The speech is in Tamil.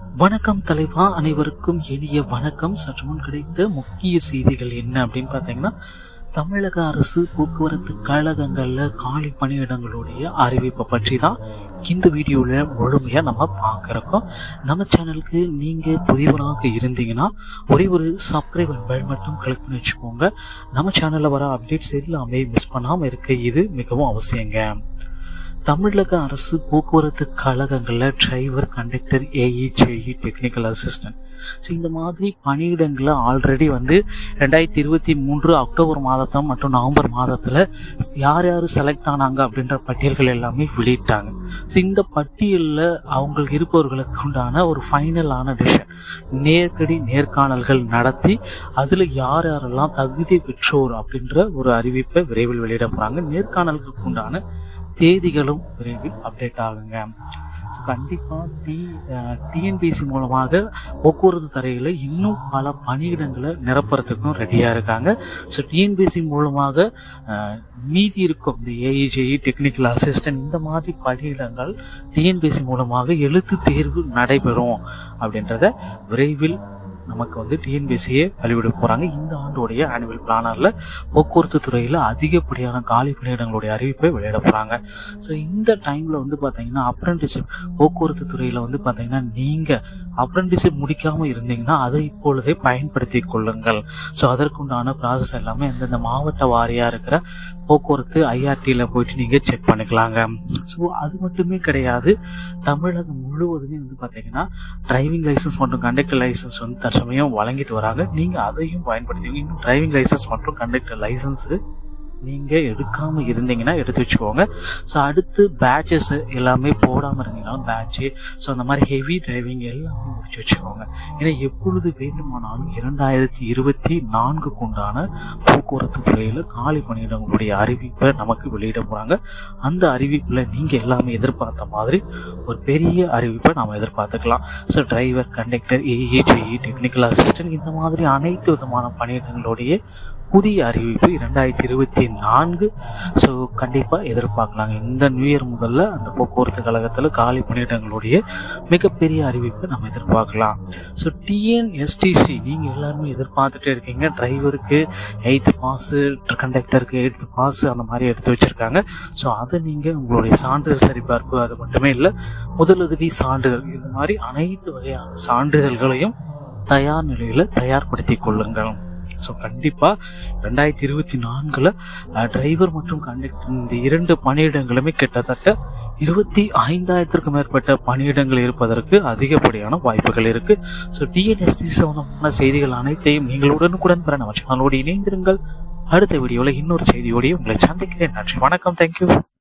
வணக்கம் தலைவா அனைவருக்கும் இனிய வணக்கம் சற்று முன் கிடைத்த முக்கிய செய்திகள் என்ன அப்படின்னு பார்த்தீங்கன்னா தமிழக அரசு போக்குவரத்து கழகங்களில் காலி பணியிடங்களுடைய அறிவிப்பை பற்றி தான் இந்த வீடியோவில் முழுமையாக நம்ம பார்க்குறோம் நம்ம சேனலுக்கு நீங்கள் புதிவராக இருந்தீங்கன்னா ஒரே ஒரு சப்ஸ்கிரைப் பெல் மட்டும் கிளிக் பண்ணி வச்சுக்கோங்க நம்ம சேனலில் வர அப்டேட்ஸ் எல்லாமே மிஸ் பண்ணாமல் இருக்க இது மிகவும் அவசியங்க தமிழக அரசு போக்குவரத்து கழகங்களில் driver conductor AE JE technical assistant so இந்த மாதிரி பணியிடங்களை ஆல்ரெடி வந்து ரெண்டாயிரத்தி இருபத்தி மூன்று அக்டோபர் மாதத்தம் மற்றும் நவம்பர் மாதத்தில் யார் யார் செலக்ட் ஆனாங்க அப்படின்ற பட்டியல்கள் எல்லாமே வெளியிட்டாங்க ஸோ இந்த பட்டியலில் அவங்களுக்கு இருப்பவர்களுக்கு உண்டான ஒரு ஃபைனலான டிசிஷன் நேர்கடி நேர்காணல்கள் நடத்தி அதில் யார் யாரெல்லாம் தகுதி பெற்றோர் அப்படின்ற ஒரு அறிவிப்பை விரைவில் வெளியிட போகிறாங்க நேர்காணல்களுக்கு உண்டான தேதிகளும் விரைவில் அப்டேட் ஆகுங்க ஸோ கண்டிப்பாக டி டிஎன்பிசி மூலமாக போக்குவரத்து துறையில் இன்னும் பல பணியிடங்களை நிரப்புறதுக்கும் ரெடியாக இருக்காங்க ஸோ டிஎன்பிசி மூலமாக அஹ், மீதி இருக்கும் இந்த ஏஇஜேஇ டெக்னிக்கல் அசிஸ்டன்ட் இந்த மாதிரி பணியிடங்கள் டிஎன்பிசி மூலமாக எழுத்து தேர்வு நடைபெறும் அப்படின்றத விரைவில் நமக்கு வந்து டிஎன்பிசியை வெளியிட போகிறாங்க இந்த ஆண்டோடைய ஆனுவல் பிளானரில் போக்குவரத்து துறையில் அதிகப்படியான காலி பணியிடங்களுடைய அறிவிப்பை வெளியிட போகிறாங்க ஸோ இந்த டைமில் வந்து பார்த்தீங்கன்னா அப்ரெண்டிஷிப் போக்குவரத்து துறையில் வந்து பார்த்தீங்கன்னா நீங்கள் அப்ரெண்டிஷிப் முடிக்காமல் இருந்தீங்கன்னா அதை இப்பொழுதே பயன்படுத்தி கொள்ளுங்கள் ஸோ அதற்குண்டான ப்ராசஸ் எல்லாமே அந்தந்த மாவட்ட வாரியாக இருக்கிற போக்குவரத்து ஐஆர்டியில் போயிட்டு நீங்கள் செக் பண்ணிக்கலாங்க ஸோ அது மட்டுமே கிடையாது தமிழகம் முழுவதுமே வந்து பார்த்தீங்கன்னா டிரைவிங் லைசன்ஸ் மற்றும் கண்டக்டர் லைசன்ஸ் வந்து தற்சமயம் வழங்கிட்டு வராங்க நீங்கள் அதையும் பயன்படுத்தி இன்னும் டிரைவிங் லைசன்ஸ் மற்றும் கண்டக்டர் லைசன்ஸு நீங்கள் எடுக்காமல் இருந்தீங்கன்னா எடுத்து வச்சுக்கோங்க ஸோ அடுத்து பேட்சஸ் எல்லாமே போடாமல் இருந்தீங்கனாலும் பேட்சு ஸோ அந்த மாதிரி ஹெவி டிரைவிங் எல்லாமே முடிச்சு வச்சுக்கோங்க ஏன்னா எப்பொழுது வேண்டுமானாலும் இரண்டாயிரத்தி இருபத்தி நான்குக்கு உண்டான போக்குவரத்து துறையில் காலி பணியிடங்களுடைய அறிவிப்பை நமக்கு வெளியிட போகிறாங்க அந்த அறிவிப்பில் நீங்கள் எல்லாமே எதிர்பார்த்த மாதிரி ஒரு பெரிய அறிவிப்பை நாம் எதிர்பார்த்துக்கலாம் so driver conductor AE JE technical assistant இந்த மாதிரி அனைத்து விதமான பணியிடங்களுடைய புதிய அறிவிப்பு இரண்டாயிரத்தி இருபத்தி நான்கு ஸோ கண்டிப்பாக எதிர்பார்க்கலாங்க இந்த நியூ இயர் முதல்ல அந்த போக்குவரத்து கழகத்தில் காலி பணியிடங்களுடைய மிகப்பெரிய அறிவிப்பை நம்ம எதிர்பார்க்கலாம் ஸோ டிஎன்எஸ்டிசி நீங்கள் எல்லாருமே எதிர்பார்த்துட்டே இருக்கீங்க டிரைவருக்கு எயித்து பாஸு கண்டக்டருக்கு எயித்து பாஸு அந்த மாதிரி எடுத்து வச்சுருக்காங்க ஸோ அதை நீங்கள் உங்களுடைய சான்றிதழ் சரிபார்ப்பு அது மட்டுமே இல்லை முதலுதவி சான்றிதழ் இந்த மாதிரி அனைத்து வகையான சான்றிதழ்களையும் தயார் நிலையில் தயார்படுத்தி கொள்ளுங்கள் ஸோ கண்டிப்பாக ரெண்டாயிரத்தி இருபத்தி நான்கில் டிரைவர் மற்றும் கண்டக்டர் இந்த இரண்டு பணியிடங்களுமே கிட்டத்தட்ட இருபத்தி ஐந்தாயிரத்திற்கும் மேற்பட்ட பணியிடங்கள் இருப்பதற்கு அதிகப்படியான வாய்ப்புகள் இருக்கு ஸோ டிஎன்எஸ்டி சம்பந்தமான செய்திகள் அனைத்தையும் நீங்கள் உடனுக்குடன் பெற நம்ம சேனலோடு இணைந்திருங்கள் அடுத்த வீடியோவில் இன்னொரு செய்தியோடய உங்களை சந்திக்கிறேன் நன்றி வணக்கம் தேங்க்யூ